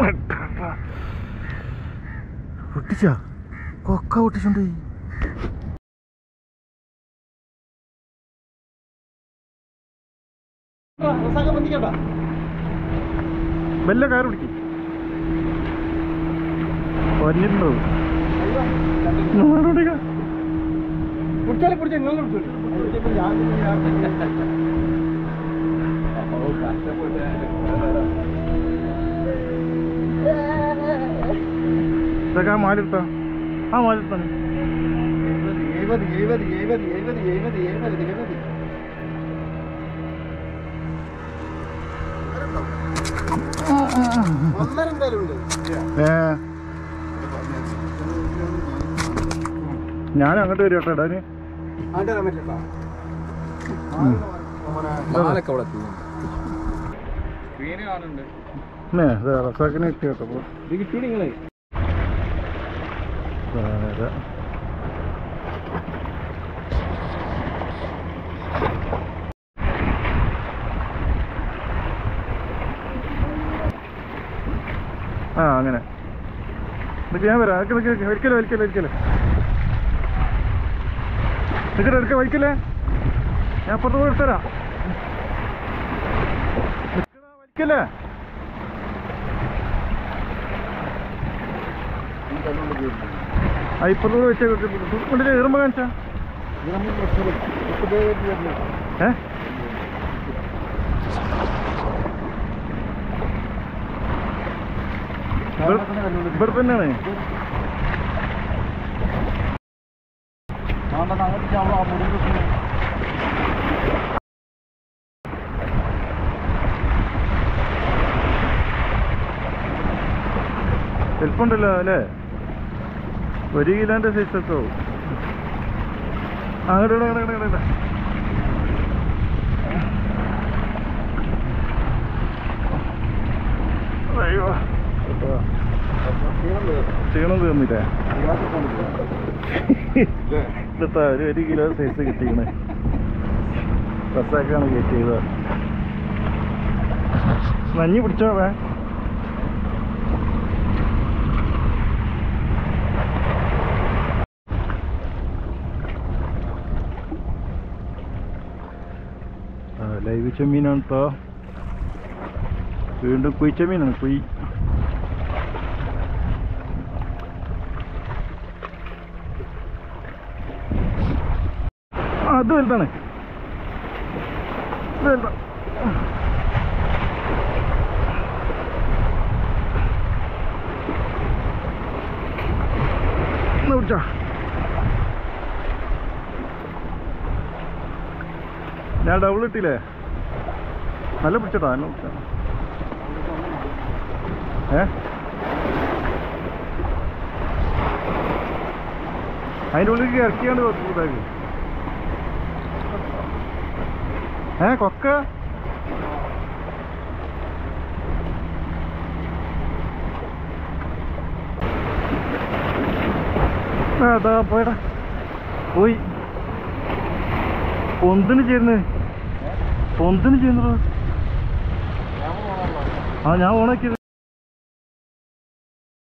ഒട്ടിച്ചാ കൊക്ക ഒട്ടിച്ചുണ്ട് വല്ല കാർ പിടിക്കും പറഞ്ഞിട്ടുണ്ടോ പിടിച്ചാലേ പിടിച്ചാൽ നിങ്ങൾ പിടിച്ചോളൂ ഞാൻ ഇതൊക്കെ ആ മാലിട്ടാ ആ മാലിട്ടാണ് എഴുപത് എഴുപത് എഴുപത് എഴുപത് എഴുപത് എഴുപത് എഴുപത് ഒന്നര എന്തായാലും ഉണ്ട് ഏ ഞാൻ അങ്ങോട്ട് വരും കേട്ടോ ഇടാന് ആണ്ട് വരാൻ പറ്റില്ല മാലൊക്കെ അവിടെ സ്ക്രീന് കാണുന്നുണ്ട് ഏ റസാക്കിനെ കിട്ടി കേട്ടോ അപ്പൊ. ഇത് കിട്ടി നിങ്ങളെ വേറെ. ആ അങ്ങനെ നിനക്ക് ഞാൻ വരാം നിനക്ക് നിനക്ക് വലിക്കല്ലേ വലിക്കല്ലേ വലിക്കല്ലേ നിൽക്കട്ടെ എടുക്ക വലിക്കല്ലേ ഞാൻ അപ്പുറത്ത് പോയി എടുത്തരാം നിക്കടാ, വലിക്കല്ലേ ആ ഇപ്പുറത്തൂടെ വെച്ച കൊണ്ടിട്ട് ഏറുമ്പോ കാണിച്ചാ ഏ ഇവിടെ- ഇവിടെ തന്നെയാണ് എളുപ്പമുണ്ടല്ലോ അല്ലേ ഒരു കിലോന്റെ സൈസ് ഒക്കെ ആവും അങ്ങോട്ട് അങ്ങോട്ട് അങ്ങോട്ട് അങ്ങോട്ട് അയ്യോ ക്ഷീണം തീർന്നില്ലേ ഇതെത്താ ഒരു ഒരു കിലോ സൈസ് കിട്ടിക്കണേ ബസ്സാക്കാണ് കയറ്റിയത് നഞ്ഞി പിടിച്ചോ വേ ആ, ലൈവ് ചെമ്മീനാണ് കേട്ടോ വീണ്ടും കുയി ചെമ്മീനാണ് കുയി ആ, അത് വലുതാണ് ഇത് വലുതാ എന്നാ പിടിച്ചോ ഞാൻ ഡബിൾ ഇട്ടില്ലേ നല്ല പിടിച്ചോട്ടോ നല്ല പിടിച്ചോ ഏ അതിൻ്റെ ഉള്ളിലേക്ക് ഇറക്കിയാണ്ട് ഇതാക്കി ഏ കൊക്ക ആ, അതാ പോയടാ പോയി പൊന്തിന് ചേരുന്നത് പൊന്തിന് ചെയ്യുന്നത് ആ ഞാൻ ഓണാക്കിയത്